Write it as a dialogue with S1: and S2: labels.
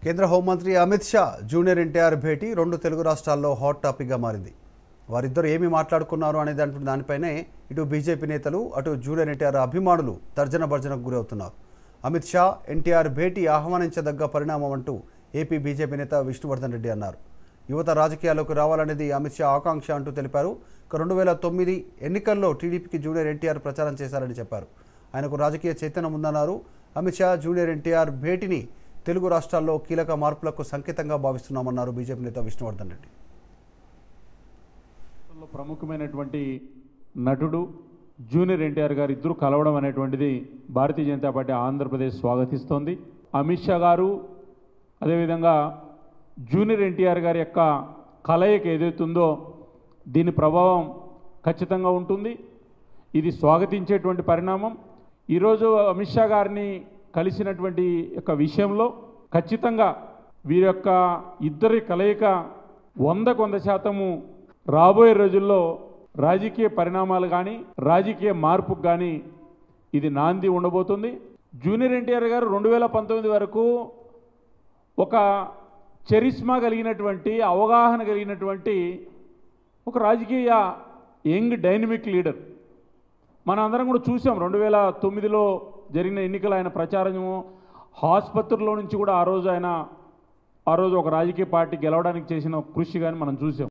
S1: కేంద్ర హోంమంత్రి అమిత్ షా జూనియర్ ఎన్టీఆర్ భేటీ రెండు తెలుగు రాష్ట్రాల్లో హాట్ టాపిక్గా మారింది వారిద్దరు ఏమి మాట్లాడుకున్నారు అనే దాని దానిపైనే ఇటు బీజేపీ నేతలు అటు జూనియర్ ఎన్టీఆర్ అభిమానులు తర్జన భర్జనకు గురవుతున్నారు అమిత్ షా ఎన్టీఆర్ భేటీ ఆహ్వానించదగ్గ పరిణామం అంటూ ఏపీ బీజేపీ నేత విష్ణువర్ధన్ రెడ్డి అన్నారు యువత రాజకీయాల్లోకి రావాలనేది అమిత్ షా ఆకాంక్ష అంటూ తెలిపారు ఇక రెండు వేల తొమ్మిది ఎన్నికల్లో టీడీపీకి జూనియర్ ఎన్టీఆర్ ప్రచారం చేశారని చెప్పారు ఆయనకు రాజకీయ చైతన్యం ఉందన్నారు అమిత్ షా జూనియర్ ఎన్టీఆర్ భేటీని తెలుగు రాష్ట్రాల్లో కీలక మార్పులకు సంకేతంగా భావిస్తున్నామన్నారు బీజేపీ నేత విష్ణువర్ధన్ రెడ్డి
S2: రాష్ట్రంలో ప్రముఖమైనటువంటి నటుడు జూనియర్ ఎన్టీఆర్ గారు ఇద్దరు కలవడం అనేటువంటిది భారతీయ జనతా పార్టీ ఆంధ్రప్రదేశ్ స్వాగతిస్తోంది అమిత్ షా గారు అదేవిధంగా జూనియర్ ఎన్టీఆర్ గారి యొక్క కలయిక ఏదైతుందో దీని ప్రభావం ఖచ్చితంగా ఉంటుంది ఇది స్వాగతించేటువంటి పరిణామం ఈరోజు అమిత్ షా గారిని కలిసినటువంటి యొక్క విషయంలో ఖచ్చితంగా వీరి యొక్క ఇద్దరి కలయిక వందకు వంద శాతము రాబోయే రోజుల్లో రాజకీయ పరిణామాలు కానీ రాజకీయ మార్పుకు కానీ ఇది నాంది ఉండబోతుంది జూనియర్ ఎన్టీఆర్ గారు రెండు వేల పంతొమ్మిది వరకు ఒక చరిస్మా కలిగినటువంటి అవగాహన కలిగినటువంటి ఒక రాజకీయ యంగ్ డైనమిక్ లీడర్ మన అందరం కూడా చూసాం రెండు వేల తొమ్మిదిలో జరిగిన ఎన్నికలు ఆయన ప్రచారము ఆసుపత్రిలో నుంచి కూడా ఆ రోజు ఆయన ఆ రోజు ఒక రాజకీయ పార్టీ గెలవడానికి చేసిన కృషి కానీ మనం చూసాం